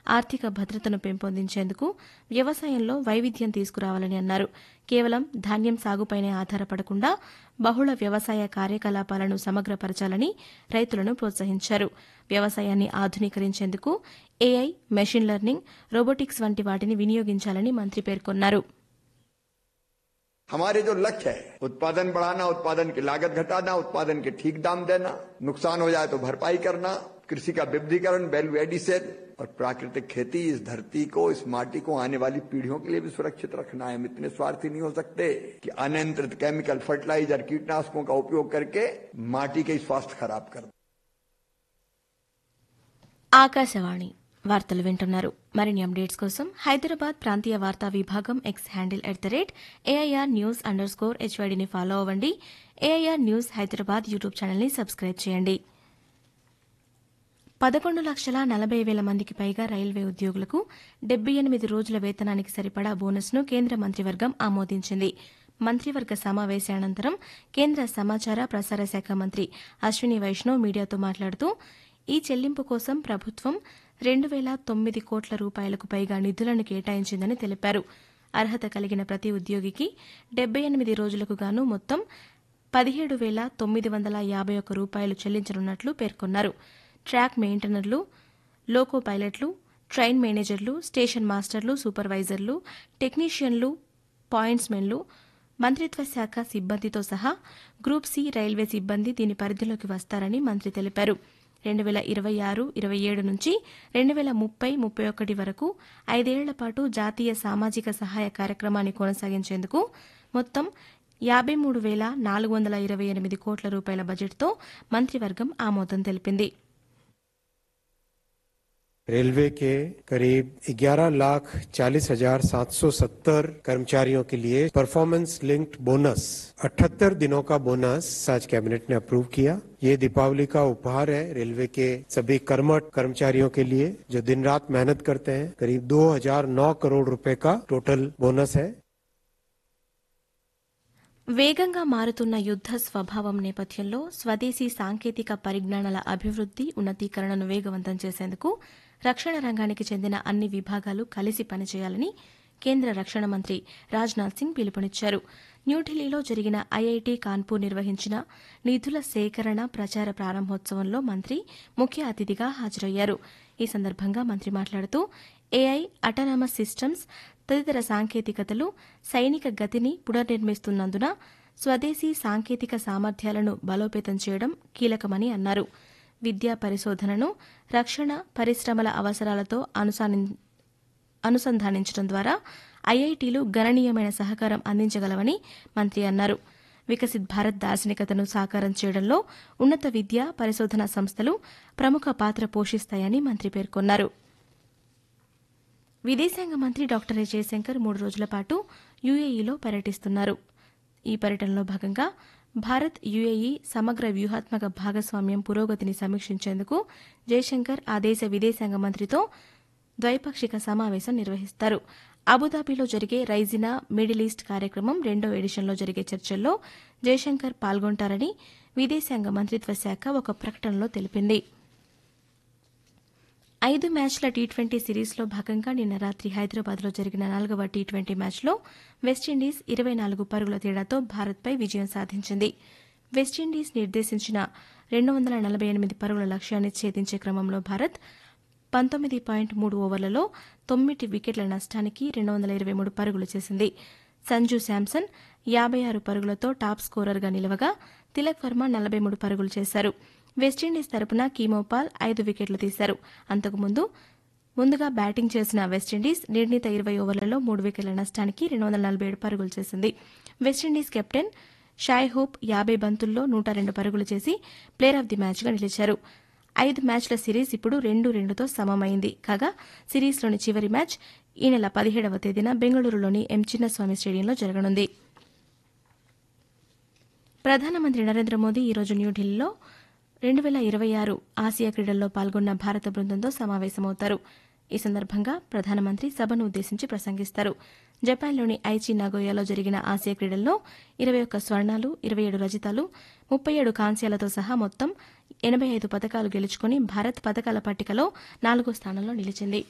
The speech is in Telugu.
ఆర్థిక భద్రతను పెంపొందించేందుకు వ్యవసాయంలో వైవిధ్యం తీసుకురావాలని అన్నారు కేవలం ధాన్యం సాగుపైనే ఆధారపడకుండా బహుళ వ్యవసాయ కార్యకలాపాలను సమగ్రపరచాలని రైతులను ప్రోత్సహించారు వ్యవసాయాన్ని ఆధునీకరించేందుకు ఏఐ మెషిన్ లెర్నింగ్ రోబోటిక్స్ వంటి వాటిని వినియోగించాలని మంత్రి పేర్కొన్నారు हमारे जो लक्ष्य है उत्पादन बढ़ाना उत्पादन की लागत घटाना उत्पादन के ठीक दाम देना नुकसान हो जाए तो भरपाई करना कृषि का विविधीकरण वैल्यू एडिशन और प्राकृतिक खेती इस धरती को इस माटी को आने वाली पीढ़ियों के लिए भी सुरक्षित रखना है हम इतने स्वार्थी नहीं हो सकते कि अनियंत्रित केमिकल फर्टिलाइजर कीटनाशकों का उपयोग करके माटी के स्वास्थ्य खराब कर ఆకాశవాణి వార్తలు వింటున్నారు మరిన్ని అప్డేట్స్ కోసం హైదరాబాద్ ప్రాంతీయ వార్తా విభాగం X handle at the rate AIR news underscore హెచ్వైడీని ఫాలో అవ్వండి ఏఐఆర్ న్యూస్ హైదరాబాద్ యూట్యూబ్ ఛానల్ని సబ్స్క్రైబ్ చేయండి పదకొండు లక్షల నలభై వేల మందికి పైగా రైల్వే ఉద్యోగులకు డెబ్బై ఎనిమిది రోజుల వేతనానికి సరిపడా బోనస్ను కేంద్ర మంత్రివర్గం ఆమోదించింది మంత్రివర్గ సమావేశానంతరం కేంద్ర సమాచార ప్రసార శాఖ మంత్రి అశ్విని వైష్ణవ్ మీడియాతో మాట్లాడుతూ ఈ చెల్లింపు కోసం ప్రభుత్వం రెండు వేల తొమ్మిది కోట్ల రూపాయలకు పైగా నిధులను కేటాయించిందని తెలిపారు అర్హత కలిగిన ప్రతి ఉద్యోగికి డెబ్బై ఎనిమిది రోజులకు గాను మొత్తం పదిహేడు వేల తొమ్మిది వందల యాభై ఒక్క రూపాయలు చెల్లించనున్నట్లు పేర్కొన్నారు ట్రాక్ మెయింటెనర్లు లోకో పైలట్లు ట్రైన్ మేనేజర్లు స్టేషన్ మాస్టర్లు సూపర్వైజర్లు టెక్నీషియన్లు పాయింట్స్మెన్లు మంత్రిత్వ శాఖ సిబ్బందితో సహా గ్రూప్ సి రైల్వే సిబ్బంది దీని పరిధిలోకి వస్తారని మంత్రి తెలిపారు రెండు వేల ఇరవై ఆరు ఇరవై ఏడు నుంచి రెండు వేల ముప్పై ముప్పై ఒకటి వరకు ఐదేళ్ల పాటు జాతీయ సామాజిక సహాయ కార్యక్రమాన్ని కొనసాగించేందుకు మొత్తం యాబై మూడు వేల నాలుగు వందల ఇరవై ఎనిమిది కోట్ల రూపాయల బడ్జెట్తో మంత్రివర్గం ఆమోదం తెలిపింది रेलवे के करीब 11 लाख चालीस हजार सात सौ सत्तर कर्मचारियों के लिए परफॉर्मेंस लिंक्ड बोनस 78 दिनों का बोनस आज कैबिनेट ने अप्रूव किया ये दीपावली का उपहार है रेलवे के सभी कर्मठ कर्मचारियों के लिए जो दिन रात मेहनत करते हैं करीब 2009 करोड़ रुपए का टोटल बोनस है వేగంగా మారుతున్న యుద్ద స్వభావం నేపథ్యంలో స్వదేశీ సాంకేతిక పరిజ్ఞానాల అభివృద్ది ఉన్నతీకరణను వేగవంతం చేసేందుకు రక్షణ రంగానికి చెందిన అన్ని విభాగాలు కలిసి పనిచేయాలని కేంద్ర రక్షణ మంత్రి రాజ్నాథ్ సింగ్ పిలుపునిచ్చారు న్యూఢిల్లీలో జరిగిన ఐఐటి కాన్పూర్ నిర్వహించిన నిధుల సేకరణ ప్రచార ప్రారంభోత్సవంలో మంత్రి ముఖ్య అతిథిగా హాజరయ్యారు ఈ సందర్భంగా మంత్రి మాట్లాడుతూ ఏఐ అటానమస్ సిస్టమ్స్ తదితర సాంకేతికతలు సైనిక గతిని పునర్నిర్మిస్తున్నందున స్వదేశీ సాంకేతిక సామర్థ్యాలను బలోపేతం చేయడం కీలకమని అన్నారు విద్యా పరిశోధనను రక్షణ పరిశ్రమల అవసరాలతో అనుసాని- అనుసంధానించడం ద్వారా ఐఐటీలు గణనీయమైన సహకారం అందించగలవని మంత్రి అన్నారు వికసిత్ భారత్ దార్శనికతను సాకారం చేయడంలో ఉన్నత విద్య పరిశోధన సంస్థలు ప్రముఖ పాత్ర పోషిస్తాయని మంత్రి పేర్కొన్నారు విదేశాంగ మంత్రి డాక్టర్ ఎస్ జయశంకర్ మూడు రోజుల పాటు యుఏఈలో పర్యటిస్తున్నారు ఈ పర్యటనలో భాగంగా భారత్ యుఏఈ సమగ్ర వ్యూహాత్మక భాగస్వామ్యం పురోగతిని సమీక్షించేందుకు జయశంకర్ ఆ దేశ విదేశాంగ మంత్రితో ద్వైపాక్షిక సమావేశం నిర్వహిస్తారు అబుదాబిలో జరిగే రైజినా మిడిల్ ఈస్ట్ కార్యక్రమం రెండో ఎడిషన్లో జరిగే చర్చల్లో జయశంకర్ పాల్గొంటారని విదేశాంగ మంత్రిత్వ శాఖ ఒక ప్రకటనలో తెలిపింది ఐదు మ్యాచ్ల టీ ట్వంటీ సిరీస్లో భాగంగా నిన్న రాత్రి హైదరాబాద్లో జరిగిన నాలుగవ టీ ట్వంటీ మ్యాచ్లో వెస్టిండీస్ ఇరవై నాలుగు పరుగుల తేడాతో భారత్పై విజయం సాధించింది వెస్టిండీస్ నిర్దేశించిన రెండు వందల నలభై ఎనిమిది పరుగుల లక్ష్యాన్ని ఛేదించే క్రమంలో భారత్ పంతొమ్మిది పాయింట్ మూడు ఓవర్లలో తొమ్మిది వికెట్ల నష్టానికి రెండు వందల ఇరవై మూడు పరుగులు చేసింది సంజు శాంసన్ యాబై ఆరు పరుగులతో టాప్ స్కోరర్గా నిలవగా తిలక్ వర్మ నలభై మూడు పరుగులు చేశారు వెస్టిండీస్ తరపున కీమోపాల్ ఐదు వికెట్లు తీశారు అంతకుముందు ముందుగా బ్యాటింగ్ చేసిన వెస్టిండీస్ నిర్ణీత ఇరవై ఓవర్లలో మూడు వికెట్ల నష్టానికి రెండు వందల నలభై ఏడు పరుగులు చేసింది వెస్టిండీస్ కెప్టెన్ షాయ్ హోప్ యాబై బంతుల్లో నూట రెండు పరుగులు చేసి ప్లేయర్ ఆఫ్ ది మ్యాచ్గా నిలిచారు ఐదు మ్యాచ్ల సిరీస్ ఇప్పుడు రెండు రెండుతో సమమైంది కాగా సిరీస్లోని చివరి మ్యాచ్ ఈ నెల పదిహేడవ తేదీన బెంగళూరులోని ఎం చిన్నస్వామి స్టేడియంలో జరగనుంది ప్రధానమంత్రి నరేంద్ర మోదీ ఈరోజు న్యూఢిల్లీలో రెండు వేల ఇరవై ఆరు ఆసియా క్రీడల్లో పాల్గొన్న భారత బృందంతో సమావేశమవుతారు ఈ సందర్భంగా ప్రధానమంత్రి సభను ఉద్దేశించి ప్రసంగిస్తారు జపాన్లోని ఐచి నాగోయాలో జరిగిన ఆసియా క్రీడల్లో ఇరవై ఒక్క స్వర్ణాలు ఇరవై ఏడు రజితాలు ముప్పై ఏడు కాంస్యాలతో సహా మొత్తం ఎనబై ఐదు పథకాలు గెలుచుకుని భారత్ పథకాల పట్టికలో నాలుగో స్థానంలో నిలిచింది